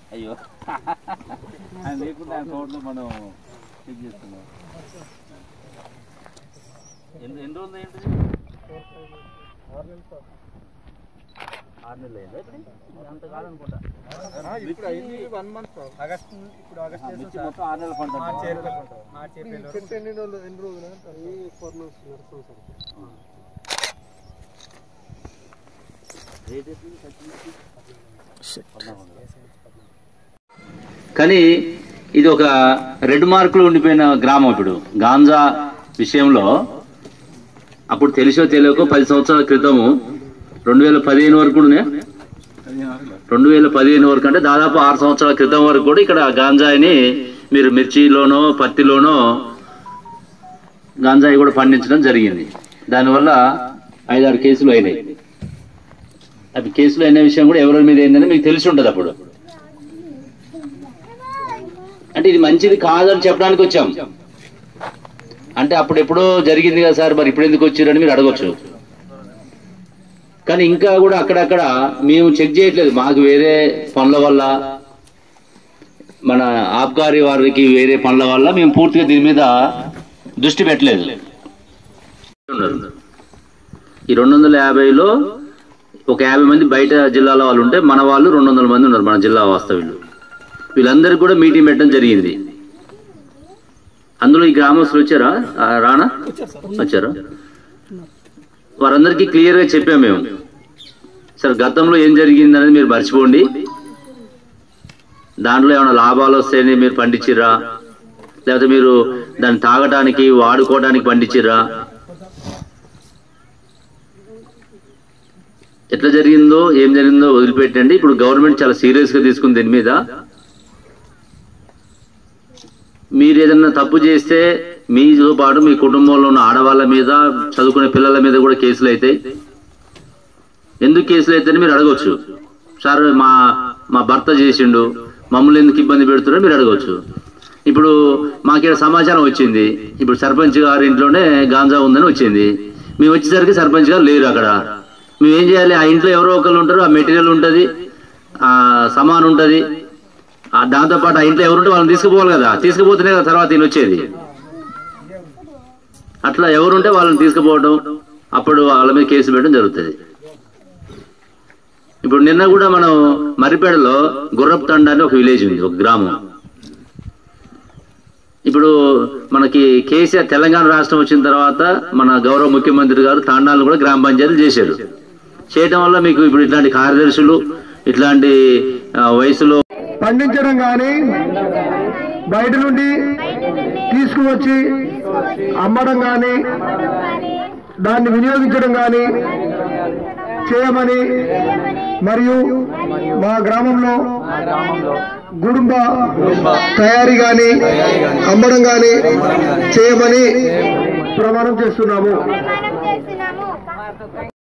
అయ్యో ఆయన లేకుండా ఆయన తోటలో మనం చెక్ చేస్తున్నాం ఎన్ని ఎన్ని రోజులు ఏంటిది ఆరు నెలలు అయిందా ఇప్పుడు? అంత కాలం అనుకుంటా ఇప్పుడు అయింది వన్ మంత్ ఆగస్ట్ ఇప్పుడు ఆగస్ట్ ఆ, మిర్చి మొత్తం ఆరు నెలల పంట మార్చి ఏప్రిల్ మార్చి ఏప్రిల్ ఎన్ని రోజులు ఎన్ని రోజులు ఫోర్ మంత్స్ నడుస్తుంది సార్ రేట్ ఎట్లుంది పచ్చిమిర్చి? పద్నాలుగు వందలు. కానీ ఇది ఒక రెడ్ మార్కులు ఉండిపోయిన గ్రామం ఇప్పుడు గాంజా విషయంలో అప్పుడు తెలిసో తెలియకో పది సంవత్సరాల క్రితము రెండు వేల పదిహేను వరకు కూడా రెండు వేల పదిహేను వరకు అంటే దాదాపు ఆరు సంవత్సరాల క్రితం వరకు కూడా ఇక్కడ గాంజాయిని మీరు మిర్చిలోనో పత్తిలోనో గాంజాయి కూడా పండించడం జరిగింది దానివల్ల ఐదారు కేసులు అయినాయి అవి కేసులు అయిన విషయం కూడా ఎవరి మీద ఏందని మీకు తెలిసి ఉంటుంది అప్పుడు అంటే ఇది మంచిది కాదని చెప్పడానికి వచ్చాం అంటే అప్పుడు ఎప్పుడో జరిగింది కదా సార్ మరి ఇప్పుడు ఎందుకు వచ్చారని మీరు అడగొచ్చు కానీ ఇంకా కూడా అక్కడక్కడ మేము చెక్ చేయట్లేదు మాకు వేరే పనుల వల్ల మన ఆబ్కారీ వారికి వేరే పనుల వల్ల మేము పూర్తిగా దీని మీద దృష్టి పెట్టలేదు ఈ రెండు వందల యాభైలో ఒక యాభై మంది బయట జిల్లాల వాళ్ళు ఉంటే మన వాళ్ళు రెండు వందల మంది ఉన్నారు మన జిల్లా వాస్తవ్యులు వీళ్ళందరికీ కూడా మీటింగ్ పెట్టడం జరిగింది అందులో ఈ గ్రామస్తులు వచ్చారా ఆ, రానా వచ్చారా వారందరికీ క్లియర్గా చెప్పాము మేము సార్ గతంలో ఏం జరిగింది అనేది మీరు మర్చిపోండి దాంట్లో ఏమైనా లాభాలు వస్తాయని మీరు పండించిర్రా లేకపోతే మీరు దాన్ని తాగటానికి వాడుకోవడానికి పండించిర్రా ఎట్లా జరిగిందో ఏం జరిగిందో వదిలిపెట్టండి ఇప్పుడు గవర్నమెంట్ చాలా సీరియస్ గా తీసుకుంది దీని మీద మీరు ఏదన్నా తప్పు చేస్తే మీతో పాటు మీ కుటుంబంలో ఉన్న ఆడవాళ్ళ మీద చదువుకునే పిల్లల మీద కూడా కేసులు అవుతాయి ఎందుకు కేసులు అవుతాయని మీరు అడగవచ్చు సార్ మా మా భర్త చేసిండు మమ్మల్ని ఎందుకు ఇబ్బంది పెడుతున్నారో మీరు అడగవచ్చు ఇప్పుడు మాకు సమాచారం వచ్చింది ఇప్పుడు సర్పంచ్ గారి ఇంట్లోనే గాంజా ఉందని వచ్చింది మేము వచ్చేసరికి సర్పంచ్ గారు లేరు అక్కడ మేము ఏం చేయాలి ఆ ఇంట్లో ఎవరో ఒకరు ఉంటారు ఆ మెటీరియల్ ఉంటుంది ఆ సమాన్ ఉంటుంది ఆ దాంతో పాటు ఆ ఇంట్లో ఎవరుంటే వాళ్ళని తీసుకుపోవాలి కదా తీసుకుపోతేనే కదా తర్వాత ఈయన వచ్చేది అట్లా ఎవరుంటే వాళ్ళని తీసుకుపోవడం అప్పుడు వాళ్ళ మీద కేసు పెట్టడం జరుగుతుంది ఇప్పుడు నిన్న కూడా మనం మర్రిపేడలో గుర్రపు తండ అని ఒక విలేజ్ ఉంది ఒక గ్రామం ఇప్పుడు మనకి కేసీఆర్ తెలంగాణ రాష్ట్రం వచ్చిన తర్వాత మన గౌరవ ముఖ్యమంత్రి గారు తాండాలను కూడా గ్రామ పంచాయతీలు చేశారు చేయటం వల్ల మీకు ఇప్పుడు ఇట్లాంటి కార్యదర్శులు ఇట్లాంటి ఆ, వయసులో పండించడం కానీ బయట నుండి తీసుకువచ్చి అమ్మడం కానీ దాన్ని వినియోగించడం కానీ చేయమని మరియు మా గ్రామంలో గుడుంబ తయారీ కానీ అమ్మడం కానీ చేయమని ప్రమాణం చేస్తున్నాము మనం చేస్తున్నాము